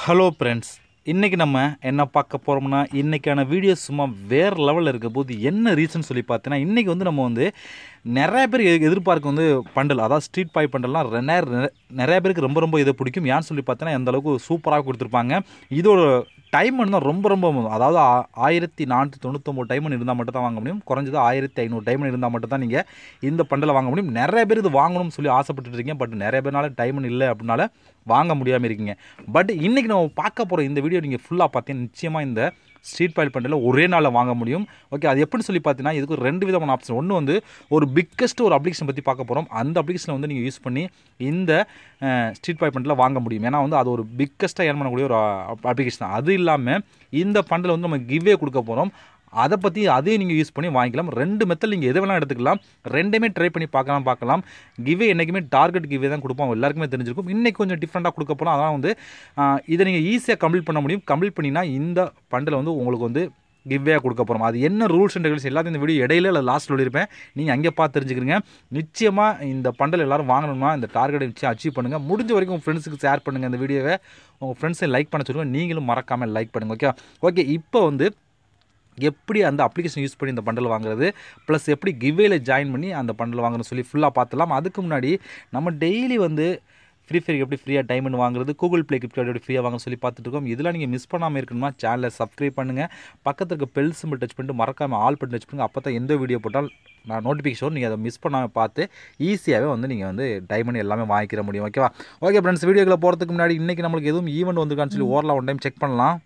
hello friends இன்றைக்கி நம்ம என்ன பார்க்க போகிறோம்னா இன்றைக்கான வீடியோ சும்மா வேறு லெவலில் இருக்க போது என்ன ரீசன் சொல்லி பார்த்தீங்கன்னா இன்றைக்கி வந்து நம்ம வந்து நிறைய பேர் எ- எதிர்பார்க்க வந்து பண்டல் அதாவது ஸ்ட்ரீட் பாய் பண்டல்லாம் ரெண்டாயிரம் நிறைய பேருக்கு ரொம்ப ரொம்ப இதை பிடிக்கும் ஏன்னு சொல்லி பார்த்தீங்கன்னா எந்த அளவுக்கு சூப்பராக கொடுத்துருப்பாங்க இதோட டைம் தான் ரொம்ப ரொம்ப அதாவது ஆ- ஆயிரத்தி நானூற்றி தொண்ணூத்தொம்பது டைமண்ட் இருந்தால் மட்டும் தான் வாங்க முடியும் குறைஞ்சது ஆயிரத்தி ஐநூறு டைமண்ட் இருந்தால் மட்டும் தான் நீங்கள் இந்த பண்டலை வாங்க முடியும் நிறைய பேர் இது வாங்கணும்னு சொல்லி ஆசைப்பட்டுட்டு இருக்கீங்க பட் நிறைய பேர்னால டைமண்ட் இல்லை அப்படின்னால வாங்க முடியாமல் இருக்கீங்க பட் இன்றைக்கி நம்ம பார்க்க போகிற இந்த வீடியோ நீங்கள் ஃபுல்லாக பார்த்தீங்கன்னா நிச்சயமாக இந்த ஸ்ட்ரீட் பாயில் பண்டில் ஒரே நாளில் வாங்க முடியும் ஓகே அது எப்படின்னு சொல்லி பார்த்தீங்கன்னா இதுக்கு ரெண்டு விதமான ஆப்ஷன் ஒன்று வந்து ஒரு பிக்கஸ்ட் ஒரு அப்ளிகேஷன் பற்றி பார்க்க போகிறோம் அந்த அப்ளிகேஷனை வந்து நீங்கள் யூஸ் பண்ணி இந்த ஸ்ட்ரீட் பாய் பண்டில் வாங்க முடியும் ஏன்னா வந்து அது ஒரு பிக்கஸ்ட்டாக ஏர்ன் பண்ணக்கூடிய ஒரு அப்ளிகேஷன் அது இல்லாமல் இந்த பண்டில் வந்து நம்ம கிவ்வே கொடுக்க போகிறோம் அதை பற்றி அதையும் நீங்கள் யூஸ் பண்ணி வாங்கிக்கலாம் ரெண்டு மெத்தட் நீங்கள் எது வேணால் எடுத்துக்கலாம் ரெண்டுமே ட்ரை பண்ணி பார்க்கலாம் பார்க்கலாம் கிவ்வே என்றைக்குமே டார்கெட் கிவ்வே தான் கொடுப்போம் எல்லாருக்குமே தெரிஞ்சிருக்கும் இன்றைக்கி கொஞ்சம் டிஃப்ரெண்ட்டாக கொடுக்க போகிறோம் அதான் வந்து ஆஹ், இதை நீங்கள் ஈஸியாக கம்ப்ளீட் பண்ண முடியும் கம்ப்ளீட் பண்ணினா இந்த பண்டில் வந்து உங்களுக்கு வந்து கிவ்வேயாக கொடுக்க போகிறோம் அது என்ன ரூல்ஸ் அண்ட் ரெகுலேஷன் எல்லாத்தையும் இந்த வீடியோ இடையில இல்லை லாஸ்ட் சொல்லியிருப்பேன் நீங்கள் அங்கே பார்த்து தெரிஞ்சுக்கிறீங்க நிச்சயமாக இந்த பண்டல் எல்லாரும் வாங்கணும்னா இந்த டார்கெட்டை நிச்சயம் அச்சீவ் பண்ணுங்கள் முடிஞ்ச வரைக்கும் உங்கள் ஃப்ரெண்ட்ஸுக்கு ஷேர் பண்ணுங்கள் இந்த வீடியோவை உங்கள் ஃப்ரெண்ட்ஸை லைக் பண்ண சொல்லுங்கள் நீங்களும் மறக்காமல் லைக் பண்ணுங்கள் ஓகே ஓகே இப்போ வந்து எப்படி அந்த அப்ளிகேஷன் யூஸ் பண்ணி இந்த பண்டல் வாங்குறது ப்ளஸ் எப்படி கிவ்வேல ஜாயின் பண்ணி அந்த பண்டல் வாங்குறதுன்னு சொல்லி ஃபுல்லாக பார்த்துலாம் அதுக்கு முன்னாடி நம்ம டெய்லி வந்து ஃப்ரீ ஃபயர் எப்படி ஃப்ரீயாக டைமண்ட் வாங்குறது கூகுள் ப்ளே கிஃப்ட் எப்படி ஃப்ரீயாக வாங்க சொல்லி பார்த்துட்டு இருக்கோம் இதெல்லாம் நீங்கள் மிஸ் பண்ணாமல் இருக்கணுமா சேனலை சப்ஸ்கிரைப் பண்ணுங்கள் பக்கத்தில் இருக்க பெல் சிம்பிள் டச் பண்ணிட்டு மறக்காமல் ஆல் பண்ணி டச் பண்ணுங்கள் அப்போ தான் எந்த வீடியோ போட்டால் நான் நோட்டிஃபிகேஷன் நீங்கள் அதை மிஸ் பண்ணாமல் பார்த்து ஈஸியாகவே வந்து நீங்கள் வந்து டைமண்ட் எல்லாமே வாங்கிக்கிற முடியும் ஓகேவா ஓகே ஃப்ரெண்ட்ஸ் வீடியோக்குள்ள போகிறதுக்கு முன்னாடி இன்றைக்கி நம்மளுக்கு எதுவும் ஈவெண்ட் வந்திருக்கான்னு சொல்லி ஓரலாம் ஒன் டைம் செக் பண்ணலாம்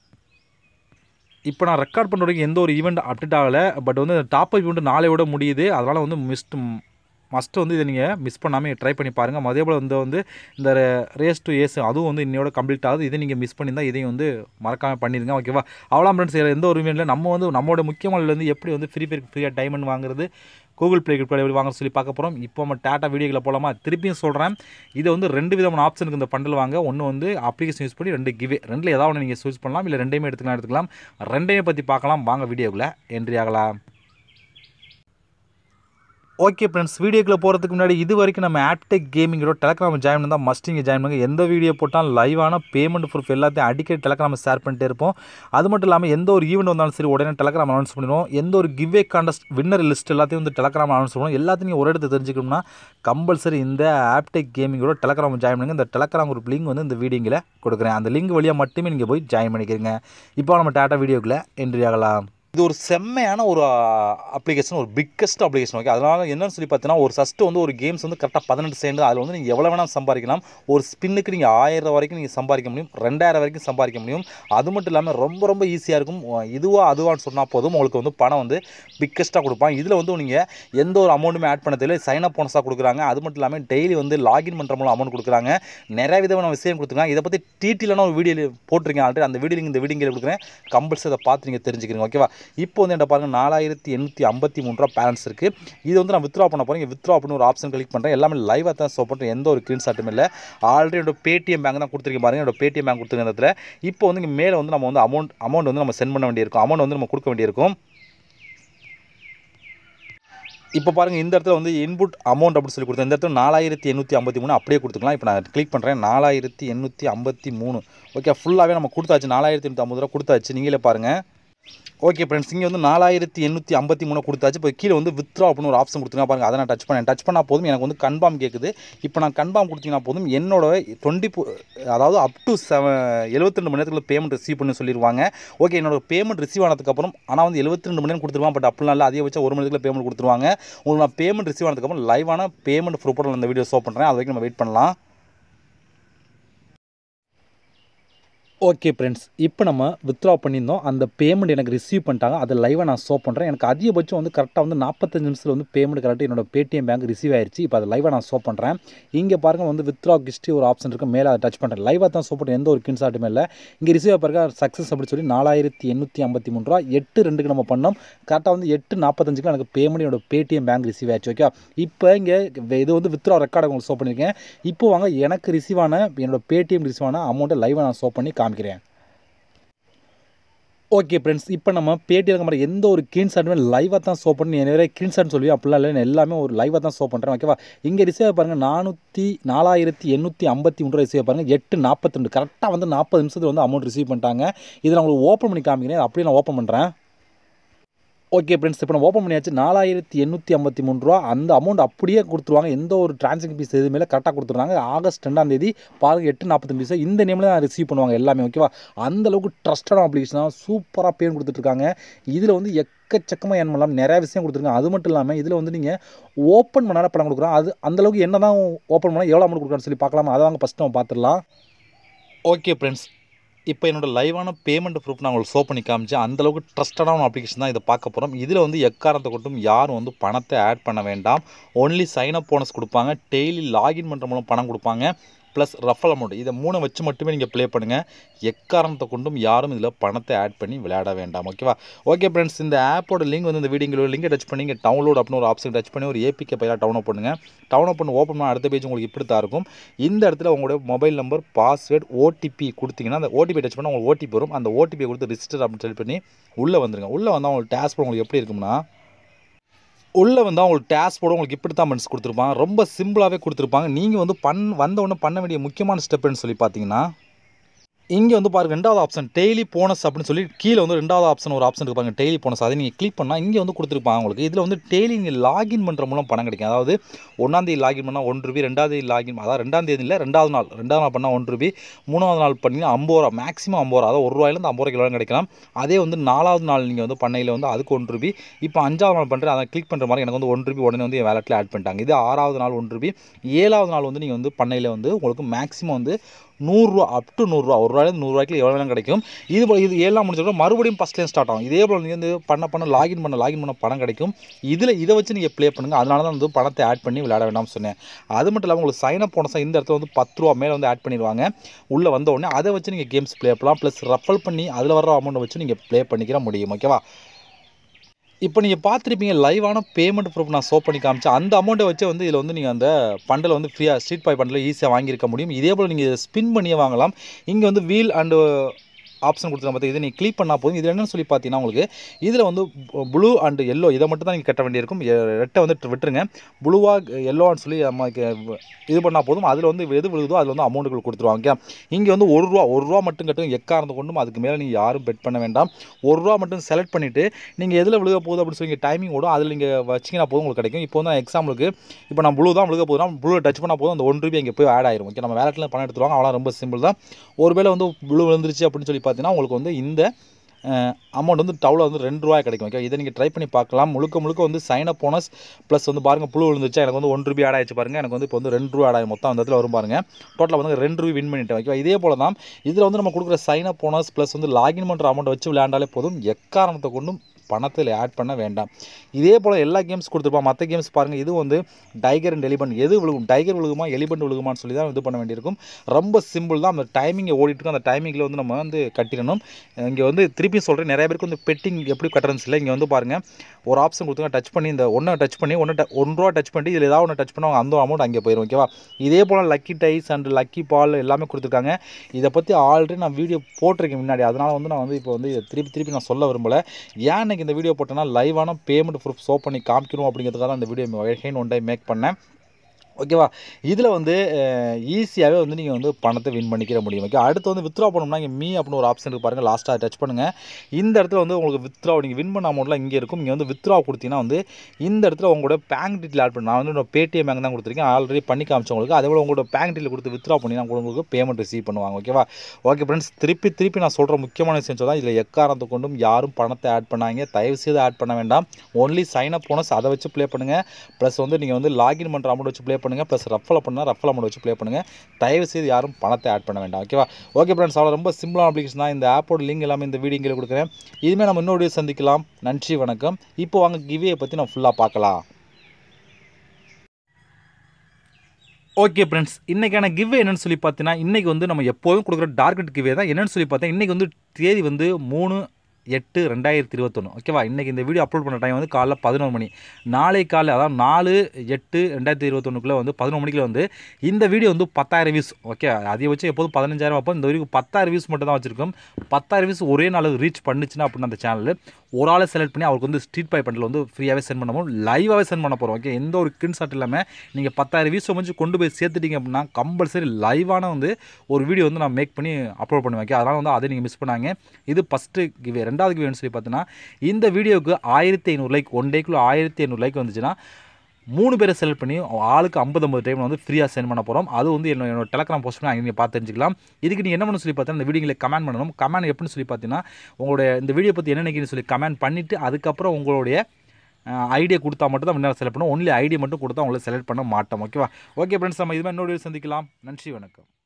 இப்போ நான் ரெக்கார்ட் பண்ணுற வரைக்கும் எந்த ஒரு ஈவெண்ட் அப்டேட் ஆகலை பட் வந்து டாப் அப் ஈவெண்ட் நாளையோட முடியுது அதனால் வந்து மிஸ்ட் மஸ்ட்டு வந்து இதை நீங்கள் மிஸ் பண்ணாமல் ட்ரை பண்ணி பாருங்கள் அதே போல் வந்து வந்து இந்த ரேஸ் டு ஏஸ் அதுவும் வந்து இன்னையோட கம்ப்ளீட் ஆகுது இதை நீங்கள் மிஸ் பண்ணியிருந்தால் இதையும் வந்து மறக்காமல் பண்ணிடுங்க ஓகேவா அவ்வளோ ஃப்ரெண்ட்ஸ் எந்த ஒரு இல்லை நம்ம வந்து நம்மளோட முக்கியமானதுலேருந்து எப்படி வந்து ஃப்ரீ ஃபயர் ஃப்ரீயாக டைமண்ட் வாங்குறது கூகுள் ப்ளே கிஃப்ட் எப்படி வாங்க சொல்லி பார்க்க போகிறோம் இப்போ நம்ம டாட்டா வீடியோவில் போகலாமா திருப்பியும் சொல்கிறேன் இது வந்து ரெண்டு விதமான ஆப்ஷனுக்கு இந்த பண்டல் வாங்க ஒன்று வந்து அப்ளிகேஷன் யூஸ் பண்ணி ரெண்டு கிவே ரெண்டில் ஏதாவது ஒன்று நீங்கள் யூஸ் பண்ணலாம் இல்லை ரெண்டையுமே எடுத்துக்கலாம் எடுத்துக்கலாம் ரெண்டையுமே பற்றி பார்க்கலாம் வாங்க வீடியோக்குள்ளே என்ட்ரி ஆகலாம் ஓகே ஃப்ரெண்ட்ஸ் வீடியோக்குள்ளே போகிறதுக்கு முன்னாடி இது வரைக்கும் நம்ம ஆப்டெக் கேமிங்கோட டெலகிராம் ஜாயின் பண்ணால் மஸ்ட் இங்கே ஜாயின் பண்ணுங்க எந்த வீடியோ போட்டாலும் லைவான பேமெண்ட் ப்ரூஃப் எல்லாத்தையும் அடிக்கடி டெலகிராம் ஷேர் பண்ணிட்டே இருப்போம் அது மட்டும் இல்லாமல் எந்த ஒரு ஈவெண்ட் வந்தாலும் சரி உடனே டெலகிராம் அனௌன்ஸ் பண்ணிடுவோம் எந்த ஒரு கிவ்வே காண்டஸ்ட் வின்னர் லிஸ்ட் எல்லாத்தையும் வந்து டெலகிராம் அனௌன்ஸ் பண்ணுவோம் எல்லாத்தையும் நீங்கள் ஒரு இடத்து தெரிஞ்சுக்கணும்னா கம்பல்சரி இந்த ஆப்டெக் கேமிங்கோட டெலகிராம் ஜாயின் பண்ணுங்க இந்த டெலகிராம் குரூப் லிங்க் வந்து இந்த வீடியோங்கில் கொடுக்குறேன் அந்த லிங்க் வழியாக மட்டுமே நீங்கள் போய் ஜாயின் பண்ணிக்கிறீங்க இப்போ நம்ம டாட்டா வீடியோக்குள்ளே என்ட்ரி ஆகலாம் இது ஒரு செம்மையான ஒரு அப்ளிகேஷன் ஒரு பிக்கஸ்ட் அப்ளிகேஷன் ஓகே அதனால் என்னன்னு சொல்லி பார்த்தீங்கன்னா ஒரு ஃபஸ்ட்டு வந்து ஒரு கேம்ஸ் வந்து கரெக்டாக பதினெட்டு செகண்ட் அதில் வந்து நீங்கள் எவ்வளோ வேணால் சம்பாதிக்கலாம் ஒரு ஸ்பின்னுக்கு நீங்கள் ஆயிரம் வரைக்கும் நீங்கள் சம்பாதிக்க முடியும் ரெண்டாயிரம் வரைக்கும் சம்பாதிக்க முடியும் அது மட்டும் இல்லாமல் ரொம்ப ரொம்ப ஈஸியாக இருக்கும் இதுவா அதுவான்னு சொன்னால் போதும் உங்களுக்கு வந்து பணம் வந்து பிக்கஸ்ட்டாக கொடுப்பான் இதில் வந்து நீங்கள் எந்த ஒரு அமௌண்ட்டுமே ஆட் பண்ண தெரியல சைன் அப் போனஸாக கொடுக்குறாங்க அது மட்டும் இல்லாமல் டெய்லி வந்து லாகின் பண்ணுற மூலம் அமௌண்ட் கொடுக்குறாங்க நிறைய விதமான விஷயம் கொடுத்துருக்காங்க இதை பற்றி டீட்டெயிலான ஒரு வீடியோ போட்டிருக்கேன் ஆல்ரெடி அந்த வீடியோ இந்த வீடியோ கொடுக்குறேன் கம்பல்சரி அதை பார்த்து நீங்கள் தெரிஞ்சுக்கிறீங்க ஓகேவா இப்போ வந்து என்ன பாருங்கள் நாலாயிரத்தி எண்ணூற்றி ஐம்பத்தி மூணு ரூபா பேலன்ஸ் இருக்குது இது வந்து நான் வித்ரா பண்ண போகிறேன் வித்ரா அப்படின்னு ஒரு ஆப்ஷன் கிளிக் பண்ணுறேன் எல்லாமே லைவாக தான் ஷோ பண்ணுறேன் எந்த ஒரு ஸ்க்ரீன் ஷாட்டும் இல்லை ஆல்ரெடி என்னோட பேடிஎம் பேங்க் தான் கொடுத்துருக்கேன் பாருங்க என்னோட பேடிஎம் பேங்க் கொடுத்துருக்க இடத்துல இப்போ வந்து இங்கே மேலே வந்து நம்ம வந்து அமௌண்ட் அமௌண்ட் வந்து நம்ம சென்ட் பண்ண வேண்டியிருக்கும் அமௌண்ட் வந்து நம்ம கொடுக்க வேண்டியிருக்கும் இப்போ பாருங்கள் இந்த இடத்துல வந்து இன்புட் அமௌண்ட் அப்படின்னு சொல்லி கொடுத்தேன் இந்த இடத்துல நாலாயிரத்தி எண்ணூற்றி ஐம்பத்தி மூணு அப்படியே கொடுத்துக்கலாம் இப்போ நான் கிளிக் பண்ணுறேன் நாலாயிரத்தி எண்ணூற்றி ஐம்பத்தி மூணு ஓகே ஃபுல்லாகவே நம்ம கொடுத்தாச்சு நாலாயிரத்தி எண்ணூற்றி ஐம்பது ரூபா கொடுத்தாச்சு நீங்களே பாருங்கள் ஓகே ஃப்ரெண்ட்ஸ் இங்கே வந்து நாலாயிரத்தி எண்ணூற்றி ஐம்பத்தி மூணு கொடுத்தாச்சு இப்போ கீழே வந்து வித்ரா அப்படின்னு ஒரு ஆப்ஷன் கொடுத்துருங்க பாருங்க அதை நான் டச் பண்ணேன் டச் பண்ணால் போதும் எனக்கு வந்து கன்ஃபார்ம் கேட்குது இப்போ நான் கன்ஃபார்ம் கொடுத்தீங்கன்னா போதும் என்னோட டுவெண்ட்டி அதாவது அப் டு செவன் எழுபத்தி ரெண்டு மணி நேரத்துக்குள்ள பேமெண்ட் ரிசீவ் பண்ணி சொல்லிடுவாங்க ஓகே என்னோட பேமெண்ட் ரிசீவ் ஆனதுக்கப்புறம் ஆனால் வந்து எழுபத்தி ரெண்டு மணி நேரம் கொடுத்துருவாங்க பட் அப்படிலாம் இல்லை அதிகபட்சம் ஒரு மணி நேரத்தில் பேமெண்ட் கொடுத்துருவாங்க உங்களுக்கு நான் பேமெண்ட் ரிசீவ் ஆனதுக்கப்புறம் லைவான பேமெண்ட் ப்ரூஃபோட அந்த வீடியோ ஷோ பண்ணுறேன் அது வரைக்கும் நம்ம வெயிட் பண்ணலாம் ஓகே ஃப்ரெண்ட்ஸ் இப்போ நம்ம வித்ட்ரா பண்ணியிருந்தோம் அந்த பேமெண்ட் எனக்கு ரிசீவ் பண்ணிட்டாங்க அதை லைவாக நான் ஷோ பண்ணுறேன் எனக்கு அதிகபட்சம் வந்து கரெக்டாக வந்து நாற்பத்தஞ்சு நிமிஷத்தில் வந்து பேமெண்ட் கரெக்டாக என்னோட பேடிஎம் பேங்க் ரிசீவ் ஆயிருச்சு இப்போ அதை லைவாக நான் ஷோ பண்ணுறேன் இங்கே பாருங்கள் வந்து வித்ட்ரா கிஸ்ட்ரி ஒரு ஆப்ஷன் இருக்குது மேலே அதை டச் பண்ணுறேன் லைவாக தான் ஷோ பண்ணுறேன் எந்த ஒரு கின்சாட்டுமே இல்லை இங்கே ரிசீவ் பாருங்க சக்ஸஸ் அப்படி சொல்லி நாலாயிரத்தி எண்ணூற்றி ஐம்பத்தி மூணு ரூபா எட்டு ரெண்டுக்கு நம்ம பண்ணோம் கரெக்டாக வந்து எட்டு நாற்பத்தஞ்சுக்கு எனக்கு பேமெண்ட் என்னோட பேடிஎம் பேங்க் ரிசீவ் ஆயிடுச்சு ஓகே இப்போ இங்கே இது வந்து வித்ட்ரா ரெக்கார்டு உங்களுக்கு ஷோ பண்ணியிருக்கேன் இப்போ வாங்க எனக்கு ரிசீவ் ஆன என்னோட பேடிஎம் ரிசீவ் ஆன அமௌண்ட்டை லைவாக நான் ஷோ பண்ணி காமிக்கிறேன் ஓகே ஃப்ரெண்ட்ஸ் இப்போ நம்ம பேட்டி இருக்க மாதிரி எந்த ஒரு கீன் ஷாட்டுமே லைவாக தான் ஷோ பண்ணி நிறைய கீன் ஷாட் சொல்லி அப்படிலாம் இல்லை நான் எல்லாமே ஒரு லைவாக தான் ஷோ பண்ணுறேன் ஓகேவா இங்கே ரிசீவ் பாருங்கள் நானூற்றி நாலாயிரத்தி எண்ணூற்றி ஐம்பத்தி மூணு ரிசீவ் பாருங்கள் எட்டு நாற்பத்தி ரெண்டு கரெக்டாக வந்து நாற்பது நிமிஷத்துக்கு வந்து அமௌண்ட் ரிசீவ் பண்ணிட்டாங்க இதை நான் உங்களுக்கு ஓப்பன் பண்ணி காமிக்கிறேன் அப்படியே நான் ஓப்பன் பண்ணுறேன் ஓகே ஃப்ரெண்ட்ஸ் இப்போ நம்ம ஓப்பன் பண்ணியாச்சு நாலாயிரத்தி எண்ணூற்றி ஐம்பத்தி மூணு ரூபா அந்த அமௌண்ட் அப்படியே கொடுத்துருவாங்க எந்த ஒரு டிரான்சாக்ஷன் ஃபீஸ் எதுவுமே கரெக்டாக கொடுத்துருவாங்க ஆகஸ்ட் ரெண்டாம் தேதி பாருங்க எட்டு நாற்பத்தஞ்சு பைசா இந்த நேமில் தான் ரிசீவ் பண்ணுவாங்க எல்லாமே ஓகேவா அந்த அளவுக்கு ட்ரஸ்டடான அப்ளிகேஷன் தான் சூப்பராக பேன் கொடுத்துட்ருக்காங்க இதில் வந்து எக்கச்சக்கமாக ஏன் பண்ணலாம் நிறைய விஷயம் கொடுத்துருக்காங்க அது மட்டும் இல்லாமல் இதில் வந்து நீங்கள் ஓப்பன் பண்ணால் பணம் கொடுக்குறோம் அது அந்தளவுக்கு என்ன தான் ஓப்பன் பண்ணால் எவ்வளோ அமௌண்ட் கொடுக்குறான்னு சொல்லி பார்க்கலாமா அதை வாங்க ஃபஸ்ட்டு நம்ம பார்த்துடலாம் ஓகே ஃப்ரெண்ட்ஸ் இப்போ என்னோட லைவான பேமெண்ட் ப்ரூஃப் நான் உங்களுக்கு ஷோ பண்ணி காமிச்சேன் அந்தளவுக்கு ட்ரஸ்டடான அப்ளிகேஷன் தான் இதை பார்க்க போகிறோம் இதில் வந்து எக்காரத்தை கொண்டும் யாரும் வந்து பணத்தை ஆட் பண்ண வேண்டாம் ஒன்லி சைன் அப் போனஸ் கொடுப்பாங்க டெய்லி லாகின் பண்ணுற மூலம் பணம் கொடுப்பாங்க ப்ளஸ் ரஃபல் அமௌண்ட் இதை மூணை வச்சு மட்டுமே நீங்கள் ப்ளே பண்ணுங்கள் எக்காரணத்தை கொண்டும் யாரும் இதில் பணத்தை ஆட் பண்ணி விளையாட வேண்டாம் ஓகேவா ஓகே ஃப்ரெண்ட்ஸ் இந்த ஆப்போட லிங்க் வந்து இந்த வீடியோ லிங்கை டச் பண்ணி இங்கே டவுன்லோட் அப்படின்னு ஒரு ஆப்ஷன் டச் பண்ணி ஒரு ஏபிகே பைலாக டவுன்லோட் பண்ணுங்கள் டவுன்லோட் பண்ணி ஓப்பன் பண்ண அடுத்த பேஜ் உங்களுக்கு இப்படி தான் இருக்கும் இந்த இடத்துல உங்களுடைய மொபைல் நம்பர் பாஸ்வேர்ட் ஓடிபி கொடுத்தீங்கன்னா அந்த ஓடிபி டச் பண்ணால் உங்களுக்கு ஓடிபி வரும் அந்த ஓடிபியை கொடுத்து ரிஜிஸ்டர் அப்படின்னு சொல்லி பண்ணி உள்ளே வந்துருங்க உள்ளே வந்தால் உங்களுக்கு டேஸ்போர்ட் உங்களுக்கு எப்படி இருக்கும்னா உள்ளே வந்து அவங்களுக்கு டேஸ்போர்டு உங்களுக்கு இப்படி தான் மென்ஸ் கொடுத்துருப்பாங்க ரொம்ப சிம்பிளாகவே கொடுத்துருப்பாங்க நீங்கள் வந்து பண் வந்த உடனே பண்ண வேண்டிய முக்கியமான ஸ்டெப்புன்னு சொல்லி பார்த்தீங்கன்னா இங்கே வந்து பாருங்க ரெண்டாவது ஆப்ஷன் டெய்லி போனஸ் அப்படின்னு சொல்லி கீழே வந்து ரெண்டாவது ஆப்ஷன் ஒரு ஆப்ஷன் இருப்பாங்க டெய்லி போனஸ் அதை நீங்கள் கிளிக் பண்ணால் இங்கே வந்து கொடுத்துருப்பாங்க உங்களுக்கு இதில் வந்து டெய்லி நீங்கள் லாகின் பண்ணுற மூலம் பணம் கிடைக்கும் அதாவது ஒன்றாந்தேதி லாகின் பண்ணால் ஒன் ரூபி ரெண்டாவது தேதி லாகின் அதாவது ரெண்டாம் தேதி இல்லை ரெண்டாவது நாள் ரெண்டாவது நாள் பண்ணால் ஒன் ரூபி மூணாவது நாள் பண்ணிங்கன்னா ஐம்பது ரூபா மேக்ஸிமம் ஐம்பது ரூபா அதாவது ஒரு ரூபாயிலேருந்து ஐம்பது ரூபா கிலோ கிடைக்கலாம் அதே வந்து நாலாவது நாள் நீங்கள் வந்து பண்ணையில் வந்து அதுக்கு ஒன் ரூபி இப்போ அஞ்சாவது நாள் பண்ணுறேன் அதை கிளிக் பண்ணுற மாதிரி எனக்கு வந்து ஒன் ரூபி உடனே வந்து என் வேலட்டில் ஆட் பண்ணிட்டாங்க இது ஆறாவது நாள் ஒன் ரூபி ஏழாவது நாள் வந்து நீங்கள் வந்து பண்ணையில் வந்து உங்களுக்கு மேக்ஸிமம் வந்து நூறுரூவா அப் டு நூறுரூவா ஒரு ரூபாயிலேருந்து நூறுரூவாய்க்கு எவ்வளோ வேணும் கிடைக்கும் இது போல் இது ஏழாம் முடிஞ்சப்பறம் மறுபடியும் ஃபஸ்ட்லேயும் ஸ்டார்ட் ஆகும் இதே போல் நீங்கள் வந்து பண்ண பண்ண லாகின் பண்ண லாகின் பண்ண பணம் கிடைக்கும் இதில் இதை வச்சு நீங்கள் ப்ளே பண்ணுங்கள் அதனால தான் வந்து பணத்தை ஆட் பண்ணி விளையாட வேண்டாம்னு சொன்னேன் அது மட்டும் இல்லாமல் உங்களுக்கு சைன் அப் போனஸாக இந்த இடத்துல வந்து பத்து ரூபா மேலே வந்து ஆட் பண்ணிடுவாங்க உள்ளே வந்த உடனே அதை வச்சு நீங்கள் கேம்ஸ் ப்ளே பண்ணலாம் ப்ளஸ் ரஃபல் பண்ணி அதில் வர அமௌண்ட்டை வச்சு நீங்கள் ப்ளே பண்ணிக்கிற முடியும் ஓகேவா இப்போ நீங்கள் பார்த்துருப்பீங்க லைவான பேமெண்ட் ப்ரூஃப் நான் ஷோ பண்ணி காமிச்சேன் அந்த அமௌண்ட்டை வச்சு வந்து இதில் வந்து நீங்கள் அந்த பண்டில் வந்து ஃப்ரீயாக ஸ்ட்ரீட் பாய் பண்டில் ஈஸியாக வாங்கியிருக்க முடியும் இதே போல் நீங்கள் ஸ்பின் பண்ணியே வாங்கலாம் இங்கே வந்து வீல் அண்டு ஆப்ஷன் கொடுத்துருக்க பார்த்து இதை நீங்கள் கிளிக் பண்ணால் போதும் இது என்னன்னு சொல்லி பார்த்தீங்கன்னா உங்களுக்கு இதில் வந்து ப்ளூ அண்ட் எல்லோ இதை மட்டும் தான் நீங்கள் கட்ட வேண்டியிருக்கும் ரெட்டை வந்து விட்டுருங்க ப்ளூவாக எல்லோன்னு சொல்லி நம்ம இது பண்ணால் போதும் அதில் வந்து எது விழுகுதோ அதில் வந்து அமௌண்ட்டுகள் கொடுத்துருவாங்க இங்கே வந்து ஒரு ரூபா ஒரு ரூபா மட்டும் கட்டுங்க எக்காரந்து கொண்டும் அதுக்கு மேலே நீங்கள் யாரும் பெட் பண்ண வேண்டாம் ஒரு ரூபா மட்டும் செலக்ட் பண்ணிவிட்டு நீங்கள் எதில் விழுக போகுது அப்படின்னு சொல்லி டைமிங் ஓடும் அதில் நீங்கள் வச்சிங்கன்னா போதும் உங்களுக்கு கிடைக்கும் இப்போ வந்து எக்ஸாம்பிளுக்கு இப்போ நான் ப்ளூ தான் விழுக போதுனா ப்ளூ டச் பண்ணால் போதும் அந்த ஒன் ரூபி இங்கே போய் ஆட் ஆயிரும் ஓகே நம்ம வேலட்டில் பணம் எடுத்துருவாங்க அவ்வளோ ரொம்ப சிம்பிள் தான் ஒருவேளை வந்து ப்ளூ விழுந்துருச்சு அப்படின்னு சொல்லி பார்த்தீங்கன்னா உங்களுக்கு வந்து இந்த அமௌண்ட் வந்து டவுல வந்து ரெண்டு ரூபாய் கிடைக்கும் ஓகே இதை நீங்கள் ட்ரை பண்ணி பார்க்கலாம் முழுக்க முழுக்க வந்து சைன் அப் போனஸ் ப்ளஸ் வந்து பாருங்கள் புழு விழுந்துச்சா எனக்கு வந்து ஒன் ரூபி ஆட் ஆயிடுச்சு பாருங்கள் எனக்கு வந்து இப்போ வந்து ரெண்டு ரூபா ஆட் ஆகி மொத்தம் அந்த இடத்துல வரும் பாருங்கள் டோட்டலாக வந்து ரெண்டு ரூபி வின் பண்ணிட்டேன் ஓகேவா இதே போல தான் இதில் வந்து நம்ம கொடுக்குற சைன் அப் போனஸ் ப்ளஸ் வந்து லாகின் பண்ணுற அமௌண்ட் வச்சு விளையாண்டாலே போதும் எக்காரணத்தை கொண்டும் பணத்தில் ஆட் பண்ண வேண்டாம் இதே போல் எல்லா கேம்ஸ் கொடுத்துருப்பான் மற்ற கேம்ஸ் பாருங்கள் இது வந்து டைகர் அண்ட் எலிபண்ட் எது விழுகும் டைகர் விழுகுமா எலிபண்ட் விழுகுமான்னு சொல்லி தான் இது பண்ண வேண்டியிருக்கும் ரொம்ப சிம்பிள் தான் அந்த டைமிங்கை ஓடிட்டு அந்த டைமிங்கில் வந்து நம்ம வந்து கட்டிடணும் இங்கே வந்து திருப்பி சொல்கிறேன் நிறைய பேருக்கு வந்து பெட்டிங் எப்படி கட்டுறதுன்னு இல்லை இங்கே வந்து பாருங்கள் ஒரு ஆப்ஷன் கொடுத்துங்க டச் பண்ணி இந்த ஒன்றை டச் பண்ணி ஒன்று ஒன் ரூபா டச் பண்ணி இதில் ஏதாவது ஒன்று டச் பண்ணுவாங்க அந்த அமௌண்ட் அங்கே போயிடும் ஓகேவா இதே போல் lucky dice and lucky ball எல்லாமே கொடுத்துருக்காங்க இதை பற்றி ஆல்ரெடி நான் வீடியோ போட்டிருக்கேன் முன்னாடி அதனால் வந்து நான் வந்து இப்போ வந்து இதை திருப்பி திருப்பி நான் சொல்ல விரும்பலை ஏன் எனக்கு இந்த வீடியோ போட்டேன்னா லைவான பேமெண்ட் ப்ரூஃப் ஷோ பண்ணி காமிக்கணும் அப்படிங்கிறதுக்காக தான் இந்த வீடியோ ஹெயின் ஒன் டைம் மேக் பண்ணேன் ஓகேவா இதில் வந்து ஈஸியாகவே வந்து நீங்கள் வந்து பணத்தை வின் பண்ணிக்கிற முடியும் ஓகே அடுத்து வந்து வித்ரா பண்ணோம்னா இங்கே மீ அப்படின்னு ஒரு ஆப்ஷன் இருக்கு பாருங்கள் லாஸ்ட்டாக டச் பண்ணுங்கள் இந்த இடத்துல வந்து உங்களுக்கு வித்ரா நீங்கள் வின் பண்ண அமௌண்ட்லாம் இங்கே இருக்கும் இங்கே வந்து வித்ரா கொடுத்தீங்கன்னா வந்து இந்த இடத்துல உங்களோட பேங்க் டீட்டெயில் ஆட் பண்ணி நான் வந்து பேடிஎம் பேங்க் தான் கொடுத்துருக்கேன் ஆல்ரெடி பண்ணி காமிச்சவங்களுக்கு அதே போல் உங்களோட பேங்க் டீட்டெயில் கொடுத்து வித்ரா பண்ணி நான் உங்களுக்கு பேமெண்ட் ரிசீவ் பண்ணுவாங்க ஓகேவா ஓகே ஃப்ரெண்ட்ஸ் திருப்பி திருப்பி நான் சொல்கிற முக்கியமான விஷயம் தான் இதில் எக்காரணத்தை கொண்டும் யாரும் பணத்தை ஆட் பண்ணாங்க தயவு செய்து ஆட் பண்ண வேண்டாம் ஒன்லி சைன் அப் போனஸ் அதை வச்சு ப்ளே பண்ணுங்கள் ப்ளஸ் வந்து நீங்கள் வந்து லாகின் பண்ணுற அமௌண்ட் வச்சு ப்ளே பண்ணுங்கள் ப்ளஸ் ரஃபலை பண்ணால் ரஃபல் அமௌண்ட் வச்சு ப்ளே பண்ணுங்கள் தயவு செய்து யாரும் பணத்தை ஆட் பண்ண வேண்டாம் ஓகேவா ஓகே ஃப்ரெண்ட்ஸ் அவ்வளோ ரொம்ப சிம்பிளான அப்ளிகேஷன் தான் இந்த ஆப்போட லிங்க் எல்லாமே இந்த வீடியோ கீழே கொடுக்குறேன் இதுமே நம்ம இன்னொரு சந்திக்கலாம் நன்றி வணக்கம் இப்போ வாங்க கிவியை பற்றி நம்ம ஃபுல்லாக பார்க்கலாம் ஓகே ஃப்ரெண்ட்ஸ் இன்றைக்கான கிவ்வே என்னென்னு சொல்லி பார்த்தீங்கன்னா இன்றைக்கி வந்து நம்ம எப்போதும் கொடுக்குற டார்கெட் கிவ்வே தான் என்னென்னு சொல்லி பார்த்தா இன்றைக்கி வந்து தேதி வந்து மூணு எட்டு ரெண்டாயிரத்தி இருபத்தொன்று ஓகேவா இன்றைக்கி இந்த வீடியோ அப்லோட் பண்ண டைம் வந்து காலைல பதினொரு மணி நாளை காலை அதாவது நாலு எட்டு ரெண்டாயிரத்தி இருபத்தொன்னுக்குள்ளே வந்து பதினொரு மணிக்குள்ள வந்து இந்த வீடியோ வந்து பத்தாயிரம் வியூஸ் ஓகே அதிகபட்சம் எப்போதும் பதினஞ்சாயிரம் வைப்போம் இந்த வரைக்கும் பத்தாயிரம் வியூஸ் மட்டும் தான் வச்சிருக்கோம் பத்தாயிரம் வியூஸ் ஒரே நாள் ரீச் பண்ணுச்சுன்னா அப்படின்னு அந்த சேனல் ஒரு ஆளை செலக்ட் பண்ணி அவருக்கு வந்து ஸ்ட்ரீட் பை பண்டில் வந்து ஃப்ரீயாகவே சென்ட் பண்ண போகிறோம் லைவாகவே சென்ட் பண்ண போகிறோம் ஓகே எந்த ஒரு ஸ்க்ரீன்ஷாட் இல்லாமல் நீங்கள் பத்தாயிரம் வியூஸ் முடிஞ்சு கொண்டு போய் சேர்த்துட்டீங்க அப்படின்னா கம்பல்சரி லைவான வந்து ஒரு வீடியோ வந்து நான் மேக் பண்ணி அப்லோட் பண்ணுவேன் ஓகே அதனால் வந்து அதை நீங்கள் மிஸ் பண்ணாங்க இது ஃபஸ்ட்டு கிவே ரெண்டாவது கிவேன்னு சொல்லி பார்த்தீங்கன்னா இந்த வீடியோவுக்கு ஆயிரத்தி ஐநூறு லைக் ஒன் டேக்குள்ளே ஆயிரத்தி ஐநூறு லைக் வந்துச்சுன்னா மூணு பேரை செலக்ட் பண்ணி ஆளுக்கு ஐம்பது ஐம்பது டைம் வந்து ஃப்ரீயாக சென்ட் பண்ண போகிறோம் அது வந்து என்னோட என்னோட டெலகிராம் போஸ்ட் பண்ணி அங்கே நீங்கள் பார்த்து தெரிஞ்சுக்கலாம் இதுக்கு நீங்கள் என்ன பண்ணணும் சொல்லி பார்த்தீங்கன்னா இந்த வீடியோங்களை கமெண்ட் பண்ணணும் கமெண்ட் எப்படின்னு சொல்லி பார்த்தீங்கன்னா உங்களுடைய இந்த வீடியோ பற்றி என்ன நினைக்கிறீங்கன்னு சொல்லி கமெண்ட் பண்ணிவிட்டு அதுக்கப்புறம் உங்களுடைய ஐடியா கொடுத்தா மட்டும் தான் முன்னாடி செலக்ட் பண்ணுவோம் ஒன்லி ஐடியா மட்டும் கொடுத்தா உங்களை செலக்ட் பண்ண மாட்டோம் ஓகேவா ஓகே ஃப்ரெண்ட்ஸ் நம்ம இதுமாதிரி இன்னொரு video சந்திக்கலாம் நன்றி வணக்கம்